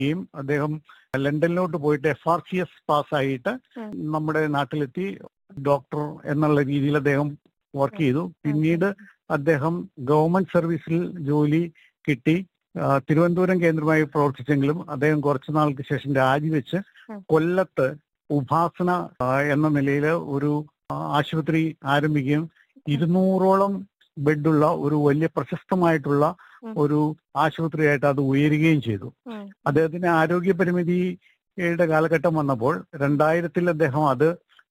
യും അദ്ദേഹം ലണ്ടനിലോട്ട് പോയിട്ട് എഫ് ആർ സി എസ് പാസ്സായിട്ട് ഉം. നമ്മുടെ നാട്ടിലെത്തി ഡോക്ടർ എന്നുള്ള രീതിയിൽ അദ്ദേഹം വർക്ക് ചെയ്തു പിന്നീട് അദ്ദേഹം ഗവൺമെന്റ് സർവീസിൽ ജോലി കിട്ടി ആ, തിരുവനന്തപുരം കേന്ദ്രമായി പ്രവർത്തിച്ചെങ്കിലും അദ്ദേഹം കുറച്ചു നാൾക്ക് ശേഷം രാജിവെച്ച് ഉം. കൊല്ലത്ത് ഉപാസന ആ, എന്ന നിലയിൽ ഒരു ആ, ആശുപത്രി ആരംഭിക്കുകയും ഇരുന്നൂറോളം ബെഡുള്ള ഒരു വലിയ പ്രശസ്തമായിട്ടുള്ള ഉം. ഒരു ആശുപത്രിയായിട്ട് അത് ഉയരുകയും ചെയ്തു ഉം. അദ്ദേഹത്തിന് ആരോഗ്യ പരിമിതിയുടെ കാലഘട്ടം വന്നപ്പോൾ രണ്ടായിരത്തിൽ അദ്ദേഹം അത്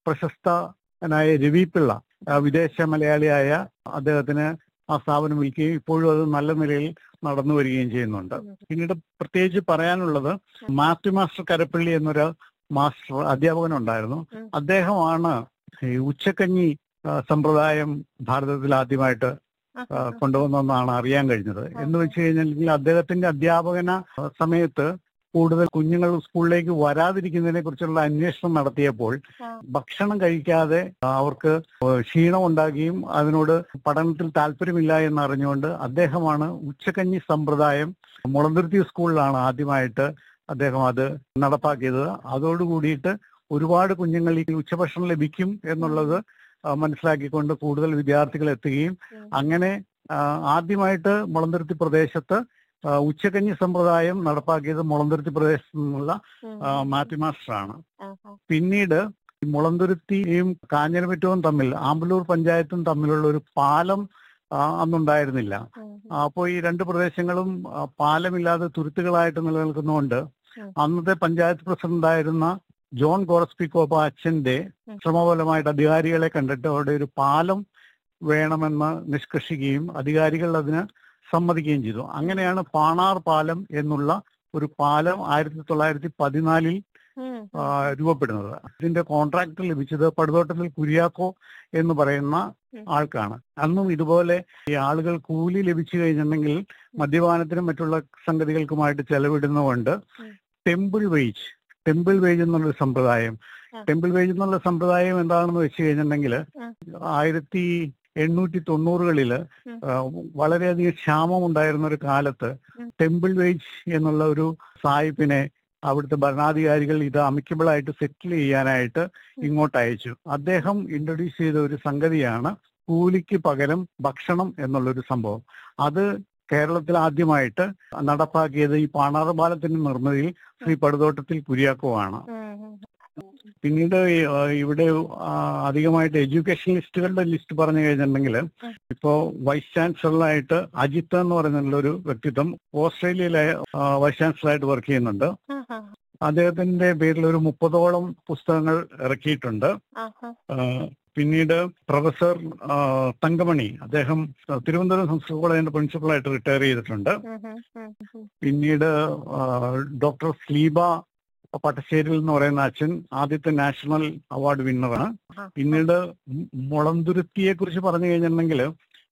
പ്രശസ്തനായ രവി പിള്ള ആ, വിദേശ മലയാളിയായ അദ്ദേഹത്തിന് ആ സ്ഥാപനം വിൽക്കുകയും ഇപ്പോഴും അത് നല്ല നിലയിൽ നടന്നു വരികയും ചെയ്യുന്നുണ്ട് ഉം. പിന്നീട് പ്രത്യേകിച്ച് പറയാനുള്ളത് മാത്യു മാസ്റ്റർ കരപ്പള്ളി എന്നൊരു മാസ്റ്റർ അധ്യാപകനുണ്ടായിരുന്നു ഉം. അദ്ദേഹമാണ് ഈ ഉച്ചക്കഞ്ഞി ആ, സമ്പ്രദായം ഭാരതത്തിൽ ആദ്യമായിട്ട് ആ, കൊണ്ടുവന്നെന്നാണ് അറിയാൻ കഴിഞ്ഞത് എന്ന് വെച്ച് കഴിഞ്ഞിട്ടുണ്ടെങ്കിൽ അദ്ദേഹത്തിന്റെ അധ്യാപകന ആ, സമയത്ത് കൂടുതൽ കുഞ്ഞുങ്ങൾ സ്കൂളിലേക്ക് വരാതിരിക്കുന്നതിനെ കുറിച്ചുള്ള അന്വേഷണം നടത്തിയപ്പോൾ ആ. ഭക്ഷണം കഴിക്കാതെ ആ, അവർക്ക് ക്ഷീണം ഉണ്ടാകുകയും അതിനോട് പഠനത്തിൽ താല്പര്യമില്ല എന്ന് അറിഞ്ഞുകൊണ്ട് അദ്ദേഹമാണ് ഉച്ചക്കഞ്ഞി സമ്പ്രദായം മുളന്തുരുത്തി സ്കൂളിലാണ് ആദ്യമായിട്ട് അദ്ദേഹം അത് നടപ്പാക്കിയത് അതോടുകൂടിയിട്ട് ഒരുപാട് കുഞ്ഞുങ്ങൾ ഈ ഉച്ചഭക്ഷണം ലഭിക്കും എന്നുള്ളത് ആ, മനസ്സിലാക്കിക്കൊണ്ട് കൂടുതൽ വിദ്യാർത്ഥികൾ എത്തുകയും ഉം. അങ്ങനെ ആ, ആദ്യമായിട്ട് മുളന്തുരുത്തി പ്രദേശത്ത് ആ, ഉച്ചക്കഞ്ഞി സമ്പ്രദായം നടപ്പാക്കിയത് മുളന്തുരുത്തി പ്രദേശത്തു നിന്നുള്ള ഉം. ആ, മാത്യു മാസ്റ്ററാണ് ആഹാ. പിന്നീട് ഈ മുളന്തുരുത്തിയും കാഞ്ഞിരമറ്റവും തമ്മിൽ ആമ്പലൂർ പഞ്ചായത്തും തമ്മിലുള്ള ഒരു പാലം ആ, അന്നുണ്ടായിരുന്നില്ല ഉം. അപ്പോൾ ഈ രണ്ട് പ്രദേശങ്ങളും ആ, പാലമില്ലാതെ തുരുത്തുകളായിട്ട് നിലനിൽക്കുന്നതുകൊണ്ട് ഉം. അന്നത്തെ പഞ്ചായത്ത് പ്രസിഡന്റായിരുന്ന ജോൺ ഗോറസ്പിക്കോപ്പ അച്ഛന്റെ ഉം. ശ്രമഫലമായിട്ട് അധികാരികളെ കണ്ടിട്ട് അവിടെ ഒരു പാലം വേണമെന്ന് നിഷ്കർഷിക്കുകയും അധികാരികൾ അതിന് സമ്മതിക്കുകയും ചെയ്തു അങ്ങനെയാണ് പാണാർ പാലം എന്നുള്ള ഒരു പാലം ആയിരത്തി തൊള്ളായിരത്തി പതിനാലിൽ ഉം. ആ, രൂപപ്പെടുന്നത് ഇതിന്റെ കോൺട്രാക്ട് ലഭിച്ചത് പടുതോട്ടത്തിൽ കുര്യാക്കോ എന്ന് പറയുന്ന ഉം. ആൾക്കാണ് അന്നും ഇതുപോലെ ഈ ആളുകൾ കൂലി ലഭിച്ചു കഴിഞ്ഞിട്ടുണ്ടെങ്കിൽ മദ്യപാനത്തിനും മറ്റുള്ള സംഗതികൾക്കുമായിട്ട് ചെലവിടുന്നതുകൊണ്ട് ഉം. ടെമ്പിൾ വേജ് ടെമ്പിൾ വേജ് എന്നുള്ളൊരു സമ്പ്രദായം ആ. ടെമ്പിൾ വേജ് എന്നുള്ള സമ്പ്രദായം എന്താണെന്ന് വെച്ച് കഴിഞ്ഞിട്ടുണ്ടെങ്കിൽ ആ. ആയിരത്തി എണ്ണൂറ്റി തൊണ്ണൂറുകളില് ഉം. ആ, വളരെയധികം ക്ഷാമം ഉണ്ടായിരുന്ന ഒരു കാലത്ത് ഉം. ടെമ്പിൾ വേജ് എന്നുള്ള ഒരു സാഹിബിനെ അവിടുത്തെ ഭരണാധികാരികൾ ഇത് അമിക്കബിൾ ആയിട്ട് സെറ്റിൽ ചെയ്യാനായിട്ട് ഇങ്ങോട്ട് അയച്ചു അദ്ദേഹം ഇൻട്രൊഡ്യൂസ് ചെയ്ത ഒരു സംഗതിയാണ് കൂലിക്ക് പകരം ഭക്ഷണം എന്നുള്ളൊരു സംഭവം അത് കേരളത്തിൽ ആദ്യമായിട്ട് നടപ്പാക്കിയത് ഈ പാണാറ് പാലത്തിന്റെ നിർമ്മിതിയിൽ ശ്രീ പടുതോട്ടത്തിൽ കുര്യാക്കോ ആണ് ഉം. ഉം. പിന്നീട് ഈ, ആ, ഇവിടെ ആ, അധികമായിട്ട് എഡ്യൂക്കേഷണലിസ്റ്റുകളുടെ ലിസ്റ്റ് പറഞ്ഞു കഴിഞ്ഞിട്ടുണ്ടെങ്കിൽ ഇപ്പോ വൈസ് ചാൻസലറായിട്ട് അജിത്ത് എന്ന് പറയുന്ന ഒരു വ്യക്തിത്വം ഓസ്ട്രേലിയയിലെ ആ, വൈസ് ചാൻസലറായിട്ട് വർക്ക് ചെയ്യുന്നുണ്ട് ആഹാ. അദ്ദേഹത്തിന്റെ പേരിൽ ഒരു മുപ്പതോളം പുസ്തകങ്ങൾ ഇറക്കിയിട്ടുണ്ട് ആഹാ. ആ, പിന്നീട് പ്രൊഫസർ ആ, തങ്കമണി അദ്ദേഹം തിരുവനന്തപുരം സംസ്കൃത കോളേജിന്റെ പ്രിൻസിപ്പളായിട്ട് റിട്ടയർ ചെയ്തിട്ടുണ്ട് ഉം. ഉം. ഉം. ഉം. പിന്നീട് ആ, ഡോക്ടർ സ്ലീബ പട്ടശ്ശേരിൽ എന്ന് പറയുന്ന അച്ഛൻ ആദ്യത്തെ നാഷണൽ അവാർഡ് വിന്നറാണ് ആ. പിന്നീട് മുളന്തുരുത്തിയെ കുറിച്ച് പറഞ്ഞു കഴിഞ്ഞിട്ടുണ്ടെങ്കിൽ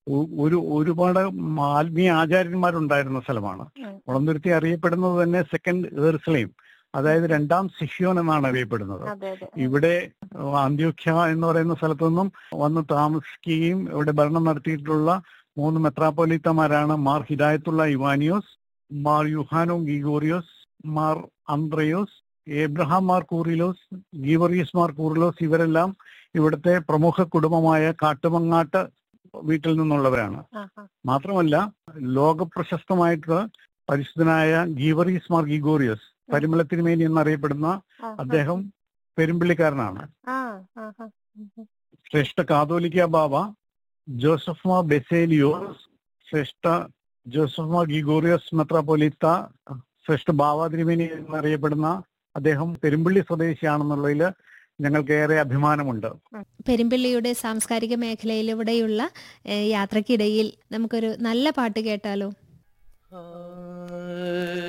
ഒരു ഒരുപാട് ആത്മീയ ആചാര്യന്മാരുണ്ടായിരുന്ന സ്ഥലമാണ് ഉം. മുളന്തുരുത്തി അറിയപ്പെടുന്നത് തന്നെ സെക്കൻഡ് ഏർസ്ലയും അതായത് രണ്ടാം സിഷ്യോൻ എന്നാണ് അറിയപ്പെടുന്നത് അതെ അതെ ഇവിടെ അന്ത്യോഖ്യ എന്ന് പറയുന്ന സ്ഥലത്തു നിന്നും വന്ന് താമസിക്കുകയും ഇവിടെ ഭരണം നടത്തിയിട്ടുള്ള മൂന്ന് മെത്രാപ്പൊലീത്തമാരാണ് മാർ ഹിദായത്തുള്ള ഇവാനിയോസ് മാർ യുഹാനോ ഗീഗോറിയോസ് മാർ അന്ത്രയോസ് ഏബ്രഹാം മാർ കൂറിലോസ് ഗീവറിയസ് മാർ കൂറിലോസ് ഇവരെല്ലാം ഇവിടുത്തെ പ്രമുഖ കുടുംബമായ കാട്ടുമങ്ങാട്ട് വീട്ടിൽ നിന്നുള്ളവരാണ് ആഹാ. മാത്രമല്ല ലോകപ്രശസ്തമായിട്ടുള്ള പരിശുദ്ധനായ ഗീവറീസ് മാർ ഗിഗോറിയസ് പരിമള തിരുമേനി എന്നറിയപ്പെടുന്ന ആഹാ. അദ്ദേഹം പെരുമ്പിള്ളിക്കാരനാണ് ആ. ആഹാ. ഉം. ഉം. ശ്രേഷ്ഠ കാതോലിക്ക ബാബ ജോസഫ് മാർ ബെസേലിയോസ് ശ്രേഷ്ഠ ജോസഫ് മാർ ഗിഗോറിയസ് മെത്രാപ്പൊലിത്ത ശ്രേഷ്ഠ ബാബ തിരുമേനി എന്നറിയപ്പെടുന്ന അദ്ദേഹം പെരുമ്പിള്ളി സ്വദേശിയാണെന്നുള്ളതിൽ ഞങ്ങൾക്ക് ഏറെ അഭിമാനമുണ്ട് പെരുമ്പിള്ളിയുടെ സാംസ്കാരിക മേഖലയിലൂടെയുള്ള ഏഹ്, യാത്രക്കിടയിൽ നമുക്കൊരു നല്ല പാട്ട് കേട്ടാലോ ആ